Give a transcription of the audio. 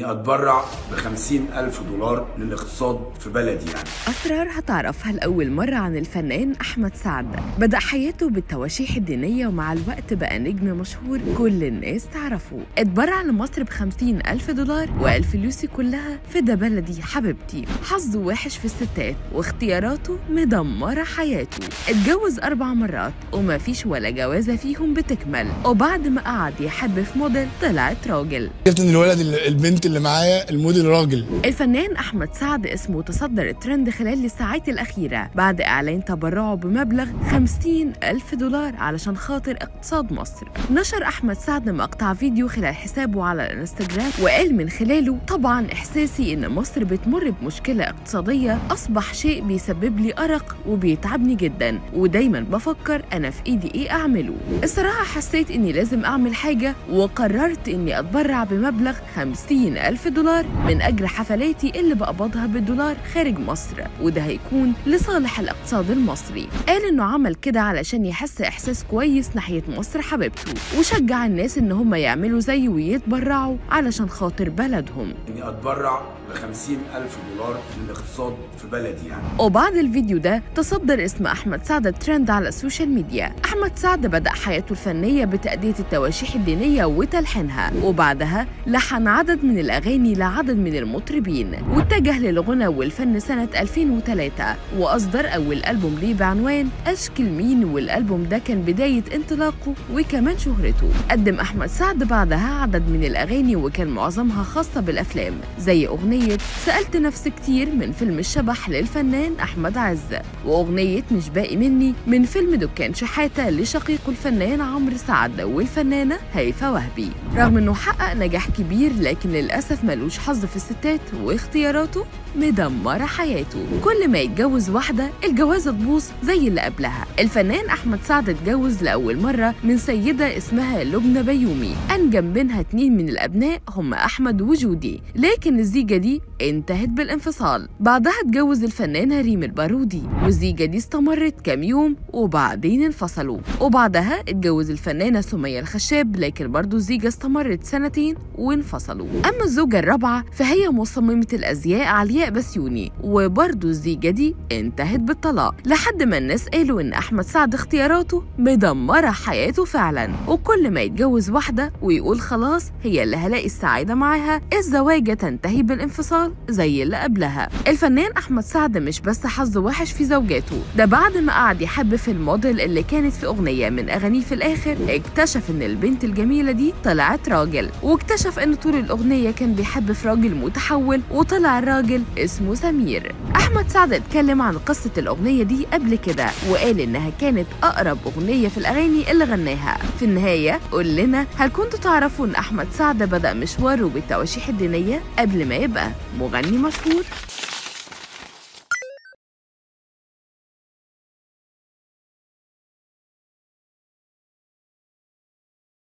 اني اتبرع ب ألف دولار للاقتصاد في بلدي يعني أسرار هتعرفها لأول مرة عن الفنان أحمد سعد بدأ حياته بالتواشيح الدينية ومع الوقت بقى نجم مشهور كل الناس تعرفه اتبرع لمصر بخمسين ألف دولار وقال فلوسي كلها في ده بلدي حبيبتي حظه وحش في الستات واختياراته مدمرة حياته اتجوز أربع مرات وما فيش ولا جوازة فيهم بتكمل وبعد ما قعد يحب في موديل طلعت راجل شفت ان الولد اللي- البنت اللي معايا الموديل راجل الفنان أحمد سعد اسمه تصدر الترند خلال الساعات الأخيرة بعد إعلان تبرعه بمبلغ 50 ألف دولار علشان خاطر اقتصاد مصر نشر أحمد سعد مقطع فيديو خلال حسابه على الانستجرام وقال من خلاله طبعا إحساسي إن مصر بتمر بمشكلة اقتصادية أصبح شيء بيسبب لي أرق وبيتعبني جدا ودايما بفكر أنا في إيدي إيه أعمله الصراحة حسيت إني لازم أعمل حاجة وقررت إني أتبرع بمبلغ 50 ألف دولار من أجل حفلاتي اللي بقبضها بالدولار خارج مصر وده هيكون لصالح الاقتصاد المصري قال إنه عمل كده علشان يحس إحساس كويس ناحية مصر حبيبته وشجع الناس إن هم يعملوا زيه ويتبرعوا علشان خاطر بلدهم اني اتبرع ب ألف دولار للاقتصاد في بلدي يعني وبعد الفيديو ده تصدر اسم أحمد سعد الترند على السوشيال ميديا أحمد سعد بدأ حياته الفنية بتأدية التواشيح الدينية وتلحينها وبعدها لحن عدد من الأغاني لعدد من المطربين واتجه للغنى والفن سنة 2003 وأصدر أول ألبوم ليه بعنوان أشكل مين والألبوم ده كان بداية انطلاقه وكمان شهرته قدم أحمد سعد بعدها عدد من الأغاني وكان معظمها خاصة بالأفلام زي أغنية سألت نفسي كتير من فيلم الشبح للفنان أحمد عز وأغنية مش باقي مني من فيلم دكان شحاتة لشقيقه الفنان عمرو سعد والفنانة هيفا وهبي رغم إنه حقق نجاح كبير لكن للأسف ملوش حظ في الستات واختياراته مدمرة حياته كل ما يتجوز واحدة الجوازة تبوظ زي اللي قبلها الفنان أحمد سعد اتجوز لأول مرة من سيدة اسمها لبنى بيومي أنجم بينها اتنين من الأبناء هم أحمد وجودي لكن الزيجة دي انتهت بالانفصال بعدها اتجوز الفنانة ريم البارودي والزيجة دي استمرت كام يوم وبعدين انفصلوا وبعدها اتجوز الفنانة سمية الخشاب لكن برضو الزيجة استمرت سنتين وانفصلوا أما الزوجة الرابعة فهي مصممة الأزياء علياء بسيوني وبرضو الزيجة دي انتهت بالطلاق لحد ما الناس قالوا إن أحمد سعد اختياراته مدمرة حياته فعلا وكل ما يتجوز واحدة ويقول خلاص هي اللي هلاقي السعادة معاها الزواجة تنتهي بالانفصال زي اللي قبلها الفنان أحمد سعد مش بس حظه وحش في زوجاته ده بعد ما قعد يحب في الموديل اللي كانت في أغنية من أغانيه في الآخر اكتشف إن البنت الجميلة دي طلعت راجل واكتشف إن طول الأغنية كان بيحب في راجل متحول وطلع الراجل اسمه سمير أحمد سعد اتكلم عن قصة الأغنية دي قبل كده وقال إنها كانت أقرب أغنية في الأغاني اللي غناها في النهاية قول لنا هل كنتوا تعرفوا إن أحمد سعد بدأ مشواره بالتواشيح الدينية قبل ما يبقى مغني مشهور؟